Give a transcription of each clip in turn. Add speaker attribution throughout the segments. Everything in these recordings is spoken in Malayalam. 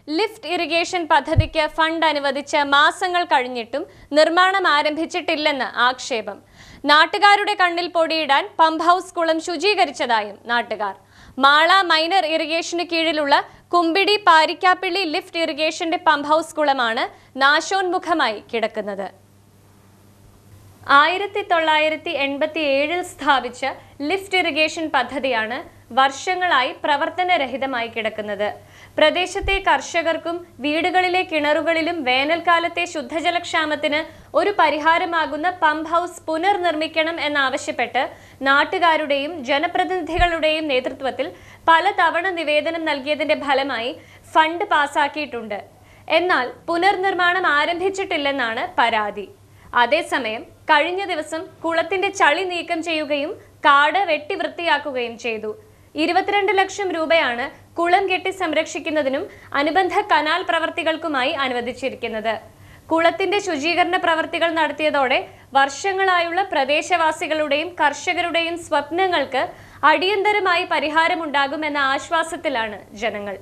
Speaker 1: ലിഫ്റ്റ് ഇറിഗേഷൻ പദ്ധതിക്ക് ഫണ്ട് അനുവദിച്ച് മാസങ്ങൾ കഴിഞ്ഞിട്ടും നിർമ്മാണം ആരംഭിച്ചിട്ടില്ലെന്ന് ആക്ഷേപം നാട്ടുകാരുടെ കണ്ണിൽ പൊടിയിടാൻ പമ്പ് ഹൗസ് കുളം ശുചീകരിച്ചതായും നാട്ടുകാർ മാള മൈനർ ഇറിഗേഷന് കീഴിലുള്ള കുമ്പിടി പാരിക്കാപ്പിള്ളി ലിഫ്റ്റ് ഇറിഗേഷന്റെ പമ്പ് ഹൗസ് കുളമാണ് നാശോന്മുഖമായി കിടക്കുന്നത് ആയിരത്തി തൊള്ളായിരത്തി എൺപത്തി ഏഴിൽ സ്ഥാപിച്ച ലിഫ്റ്റ് ഇറിഗേഷൻ പദ്ധതിയാണ് വർഷങ്ങളായി പ്രവർത്തനരഹിതമായി കിടക്കുന്നത് പ്രദേശത്തെ കർഷകർക്കും വീടുകളിലെ കിണറുകളിലും വേനൽക്കാലത്തെ ശുദ്ധജലക്ഷാമത്തിന് ഒരു പരിഹാരമാകുന്ന പമ്പ് ഹൗസ് പുനർനിർമ്മിക്കണം എന്നാവശ്യപ്പെട്ട് നാട്ടുകാരുടെയും ജനപ്രതിനിധികളുടെയും നേതൃത്വത്തിൽ പലതവണ നിവേദനം നൽകിയതിന്റെ ഫലമായി ഫണ്ട് പാസാക്കിയിട്ടുണ്ട് എന്നാൽ പുനർനിർമ്മാണം ആരംഭിച്ചിട്ടില്ലെന്നാണ് പരാതി അതേസമയം കഴിഞ്ഞ ദിവസം കുളത്തിന്റെ ചളി നീക്കം ചെയ്യുകയും കാട് വെട്ടി വൃത്തിയാക്കുകയും ചെയ്തു ഇരുപത്തിരണ്ട് ലക്ഷം രൂപയാണ് കുളം കെട്ടി സംരക്ഷിക്കുന്നതിനും അനുബന്ധ കനാൽ പ്രവർത്തികൾക്കുമായി അനുവദിച്ചിരിക്കുന്നത് കുളത്തിന്റെ ശുചീകരണ പ്രവർത്തികൾ നടത്തിയതോടെ വർഷങ്ങളായുള്ള പ്രദേശവാസികളുടെയും കർഷകരുടെയും സ്വപ്നങ്ങൾക്ക് അടിയന്തരമായി പരിഹാരമുണ്ടാകുമെന്ന ആശ്വാസത്തിലാണ് ജനങ്ങൾ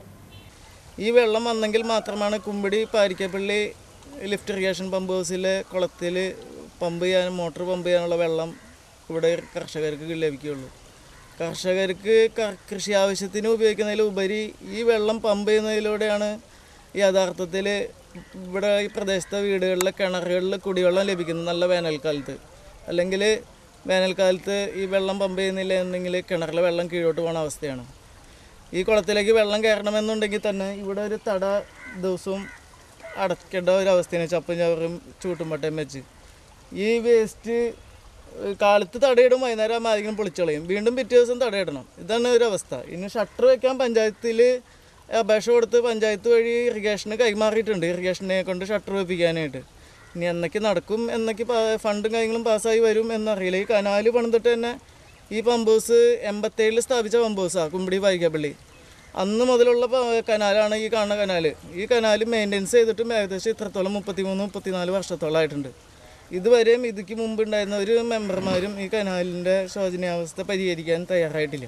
Speaker 2: ഈ വെള്ളം വന്നെങ്കിൽ മാത്രമാണ് Kumbidi Parikkappally lift irrigation pump ഹൗസിലെ കുളത്തിൽ പമ്പ് ചെയ്യാൻ മോട്ടോർ പമ്പ് ചെയ്യാനുള്ള വെള്ളം ഇവിടെ കർഷകർക്ക് ലഭിക്കുകയുള്ളൂ കർഷകർക്ക് ക- കൃഷി ആവശ്യത്തിന് ഉപയോഗിക്കുന്നതിലുപരി ഈ വെള്ളം പമ്പ് ചെയ്യുന്നതിലൂടെയാണ് യഥാർത്ഥത്തിൽ ഇവിടെ ഈ പ്രദേശത്തെ വീടുകളിലെ കിണറുകളിൽ കുടിവെള്ളം ലഭിക്കുന്നത് നല്ല വേനൽക്കാലത്ത് അല്ലെങ്കിൽ വേനൽക്കാലത്ത് ഈ വെള്ളം പമ്പ് ചെയ്യുന്നില്ല എന്നെങ്കിൽ കിണറിലെ വെള്ളം കീഴോട്ട് പോകുന്ന അവസ്ഥയാണ് ഈ കുളത്തിലേക്ക് വെള്ളം കയറണമെന്നുണ്ടെങ്കിൽ തന്നെ ഇവിടെ ഒരു തട ദിവസവും അടയ്ക്കേണ്ട ഒരു അവസ്ഥയാണ് ചപ്പും ചവറും ചൂട്ടുമ്പട്ടയും വെച്ച് ഈ വേസ്റ്റ് കാലത്ത് തടയിടും വൈകുന്നേരം ആകുമ്പോൾ ആരെങ്കിലും പൊളിച്ചളയും വീണ്ടും പിറ്റേ ദിവസം തടയിടണം ഇതാണ് ഒരു അവസ്ഥ ഇനി ഷട്ടർ വെക്കാൻ പഞ്ചായത്തിൽ അപേക്ഷ കൊടുത്ത് പഞ്ചായത്ത് വഴി ഇറിഗേഷന് കൈമാറിയിട്ടുണ്ട് ഇറിഗേഷനെ കൊണ്ട് ഷട്ടർ വെപ്പിക്കാനായിട്ട് ഇനി എന്നൊക്കെ നടക്കും എന്നൊക്കെ പാ- ഫണ്ടും കാര്യങ്ങളും പാസ്സായി വരും എന്നറിയില്ല ഈ കനാല് പണിതിട്ട് തന്നെ ഈ പമ്പ് ഹൗസ് എൺപത്തേഴിൽ സ്ഥാപിച്ച പമ്പ് ഹൗസാണ് കുമ്പിടി വായിക്കപ്പള്ളി അന്ന് മുതലുള്ള പ- കനാലാണ് ഈ കാണുന്ന കനാല് ഈ കനാല് മെയിൻ്റെനൻസ് ചെയ്തിട്ടും ഏകദേശം ഇത്രത്തോളം മുപ്പത്തിമൂന്ന് മുപ്പത്തിനാല് വർഷത്തോളമായിട്ടുണ്ട് ഇതുവരെയും ഇതിക്ക് മുമ്പ് ഉണ്ടായിരുന്ന ഒരു മെമ്പർമാരും ഈ കനാലിൻ്റെ ശോചനീയാവസ്ഥ പരിഹരിക്കാൻ തയ്യാറായിട്ടില്ല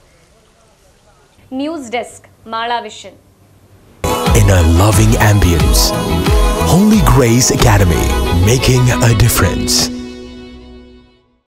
Speaker 1: news desk Malavision
Speaker 3: in a loving ambience. Holy Grace Academy, making a difference.